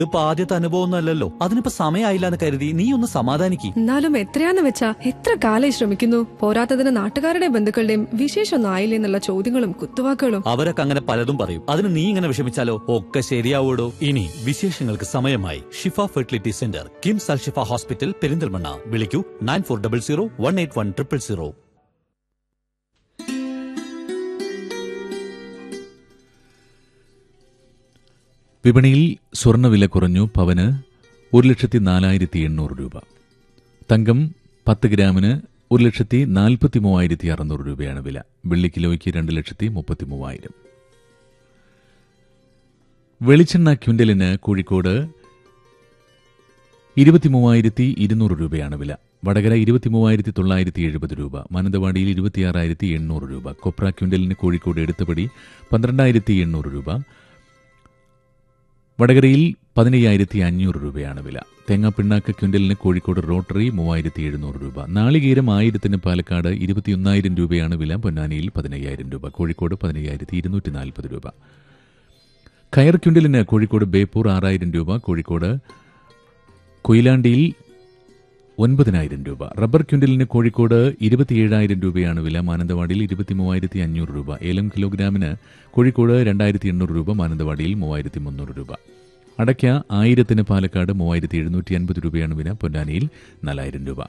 ഇതിപ്പോ ആദ്യത്തെ അനുഭവം അല്ലല്ലോ അതിനിപ്പോ സമയമായില്ല എന്ന് കരുതി നീ ഒന്ന് സമാധാനിക്ക് എന്നാലും എത്രയാന്ന് വെച്ചാ എത്ര കാലായി ശ്രമിക്കുന്നു പോരാത്തതിന് നാട്ടുകാരുടെ ബന്ധുക്കളുടെയും വിശേഷമൊന്നും ആയില്ലേ എന്നുള്ള ചോദ്യങ്ങളും കുത്തുവാക്കുകളും അവരൊക്കെ അങ്ങനെ പലതും പറയും അതിന് നീ ഇങ്ങനെ വിഷമിച്ചാലോ ഒക്കെ ശരിയാവൂടോ ഇനി വിശേഷങ്ങൾക്ക് സമയമായി Shifa fertility centre KIMS Al Shifa hospital Perinthalmanna വിളിക്കൂ nine four double zero one eight one triple zero വിപണിയിൽ സ്വർണ്ണവില കുറഞ്ഞു പവന് ഒരു ലക്ഷത്തി നാലായിരത്തി എണ്ണൂറ് രൂപ തങ്കം പത്ത് ഗ്രാമിന് ഒരു ലക്ഷത്തി നാൽപ്പത്തി മൂവായിരത്തി അറുന്നൂറ് രൂപയാണ് വില വെള്ളി കിലോയ്ക്ക് രണ്ട് ലക്ഷത്തി മുപ്പത്തി മൂവായിരം വെളിച്ചെണ്ണ ക്വിൻ്റലിന് കോഴിക്കോട് ഇരുപത്തി മൂവായിരത്തി ഇരുന്നൂറ് രൂപയാണ് വില വടകര ഇരുപത്തി മൂവായിരത്തി തൊള്ളായിരത്തി എഴുപത് രൂപ മാനന്തവാടിയിൽ ഇരുപത്തിയാറായിരത്തി എണ്ണൂറ് രൂപ കൊപ്ര ക്വിൻ്റലിന് കോഴിക്കോട് എടുത്തപടി പന്ത്രണ്ടായിരത്തി എണ്ണൂറ് രൂപ വടകരയിൽ പതിനയ്യായിരത്തി അഞ്ഞൂറ് രൂപയാണ് വില തേങ്ങാപ്പിണ്ണാക്ക് ക്വിൻ്റലിന് കോഴിക്കോട് റോട്ടറി മൂവായിരത്തി എഴുന്നൂറ് രൂപ നാളികേരം ആയിരത്തിന് പാലക്കാട് ഇരുപത്തിയൊന്നായിരം രൂപയാണ് വില പൊന്നാനിയിൽ പതിനയ്യായിരം രൂപ കോഴിക്കോട് പതിനയ്യായിരത്തി ഇരുന്നൂറ്റി നാൽപ്പത് രൂപ കയർ ക്വിൻ്റലിന് കോഴിക്കോട് ബേപ്പൂർ ആറായിരം രൂപ കോഴിക്കോട് കൊയിലാണ്ടിയിൽ ഒൻപതിനായിരം രൂപ റബ്ബർ ക്വിൻ്റലിന് കോഴിക്കോട് ഇരുപത്തിയേഴായിരം രൂപയാണ് വില മാനന്തവാടിയിൽ ഇരുപത്തി മൂവായിരത്തി അഞ്ഞൂറ് രൂപ ഏലം കിലോഗ്രാമിന് കോഴിക്കോട് രണ്ടായിരത്തി എണ്ണൂറ് രൂപ മാനന്തവാടിയിൽ മൂവായിരത്തി മുന്നൂറ് രൂപ അടയ്ക്ക ആയിരത്തിന് പാലക്കാട് മൂവായിരത്തി എഴുന്നൂറ്റി അൻപത് രൂപയാണ് വില പൊന്നാനിയിൽ നാലായിരം രൂപ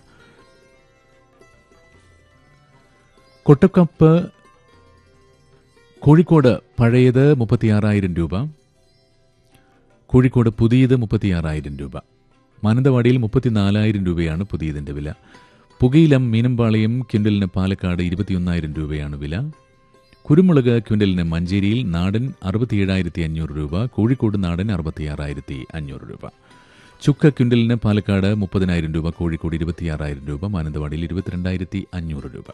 കൊട്ടക്കപ്പ് കോഴിക്കോട് പഴയത് മുപ്പത്തിയാറായിരം രൂപ കോഴിക്കോട് പുതിയത് മുപ്പത്തിയാറായിരം രൂപ മാനന്തവാടിയിൽ മുപ്പത്തിനാലായിരം രൂപയാണ് പുതിയതിന്റെ വില പുകയിലം മീനമ്പാളയം ക്വിൻ്റലിന് പാലക്കാട് ഇരുപത്തിയൊന്നായിരം രൂപയാണ് വില കുരുമുളക് ക്വിൻ്റലിന് മഞ്ചേരിയിൽ നാടൻ അറുപത്തിയേഴായിരത്തി അഞ്ഞൂറ് രൂപ കോഴിക്കോട് നാടൻ അറുപത്തിയാറായിരത്തി അഞ്ഞൂറ് രൂപ ചുക്ക ക്വിൻ്റലിന് പാലക്കാട് മുപ്പതിനായിരം രൂപ കോഴിക്കോട് ഇരുപത്തിയാറായിരം രൂപ മാനന്തവാടിയിൽ ഇരുപത്തിരണ്ടായിരത്തി അഞ്ഞൂറ് രൂപ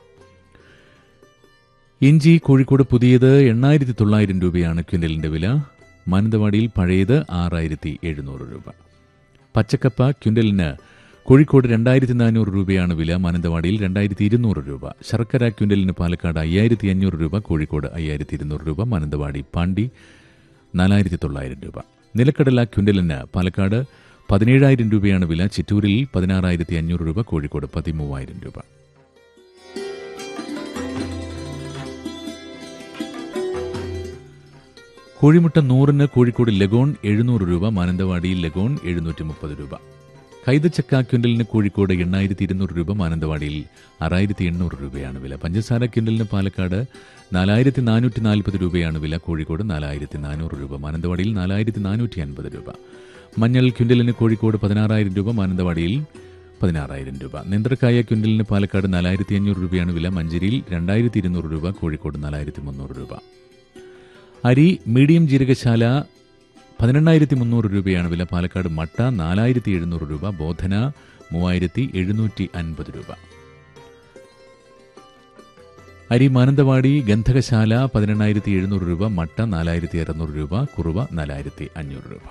ഇഞ്ചി കോഴിക്കോട് പുതിയത് എണ്ണായിരത്തി തൊള്ളായിരം രൂപയാണ് ക്വിൻ്റലിന്റെ വില മാനന്തവാടിയിൽ പഴയത് ആറായിരത്തി എഴുന്നൂറ് രൂപ പച്ചക്കപ്പ ക്വിൻ്റലിന് കോഴിക്കോട് രണ്ടായിരത്തി നാനൂറ് രൂപയാണ് വില മാനന്തവാടിയിൽ രണ്ടായിരത്തി ഇരുന്നൂറ് രൂപ ശർക്കര ക്വിൻ്റലിന് പാലക്കാട് അയ്യായിരത്തി അഞ്ഞൂറ് രൂപ കോഴിക്കോട് അയ്യായിരത്തി ഇരുന്നൂറ് രൂപ മാനന്തവാടി പാണ്ടി നാലായിരത്തി തൊള്ളായിരം രൂപ നിലക്കടല ക്വിൻ്റലിന് പാലക്കാട് പതിനേഴായിരം രൂപയാണ് വില ചിറ്റൂരിൽ പതിനാറായിരത്തി അഞ്ഞൂറ് രൂപ കോഴിക്കോട് പതിമൂവായിരം രൂപ കോഴിമുട്ട നൂറിന് കോഴിക്കോട് ലഗോൺ എഴുന്നൂറ് രൂപ മാനന്തവാടിയിൽ ലഗോൺ എഴുന്നൂറ്റി മുപ്പത് രൂപ കൈതച്ചക്ക ക്വിൻ്റലിന് കോഴിക്കോട് എണ്ണായിരത്തി ഇരുന്നൂറ് രൂപ മാനന്തവാടിയിൽ ആറായിരത്തി എണ്ണൂറ് രൂപയാണ് വില പഞ്ചസാര ക്വിൻ്റലിന് പാലക്കാട് നാലായിരത്തി നാനൂറ്റി നാൽപ്പത് രൂപയാണ് വില കോഴിക്കോട് നാലായിരത്തി നാനൂറ് രൂപ മാനന്തവാടിയിൽ നാലായിരത്തി നാനൂറ്റി അൻപത് രൂപ മഞ്ഞൾ ക്വിൻ്റലിന് കോഴിക്കോട് പതിനാറായിരം രൂപ മാനന്തവാടിയിൽ പതിനാറായിരം രൂപ നേന്ത്രക്കായ ക്വിൻ്റലിന് പാലക്കാട് നാലായിരത്തി അഞ്ഞൂറ് രൂപയാണ് വില മഞ്ചേരിയിൽ രണ്ടായിരത്തി ഇരുന്നൂറ് രൂപ കോഴിക്കോട് നാലായിരത്തി മുന്നൂറ് രൂപ അരി മീഡിയം ജീരകശാല പതിനെണ്ണായിരത്തി മുന്നൂറ് രൂപയാണ് വില പാലക്കാട് മട്ട നാലായിരത്തി എഴുന്നൂറ് രൂപ ബോധന മൂവായിരത്തി എഴുന്നൂറ്റി അൻപത് രൂപ അരി മാനന്തവാടി ഗന്ധകശാല പതിനെണ്ണായിരത്തി എഴുന്നൂറ് രൂപ മട്ട നാലായിരത്തി അറുന്നൂറ് രൂപ കുറുവ നാലായിരത്തി അഞ്ഞൂറ് രൂപ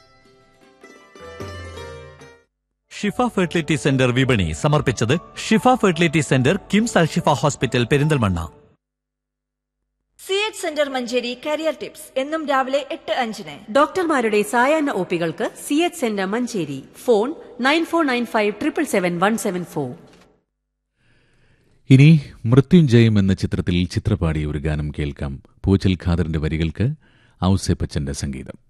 ഷിഫ ഫെർട്ടിലിറ്റി സെന്റർ വിപണി സമർപ്പിച്ചത് Shifa fertility centre KIMS Al Shifa hospital Perinthalmanna C H centre Manjeri career tips എന്നും രാവിലെ എട്ട് അഞ്ചിന് ഡോക്ടർമാരുടെ സായാഹ്ന ഒപികൾക്ക് C H centre Manjeri phone nine four nine five triple seven one seven four ഇനി മൃത്യുഞ്ജയം എന്ന ചിത്രത്തിൽ ചിത്രപാടിയ ഒരു ഗാനം കേൾക്കാം പൂച്ചൽ ഖാദറിന്റെ വരികൾക്ക് ഔസേപ്പച്ചന്റെ സംഗീതം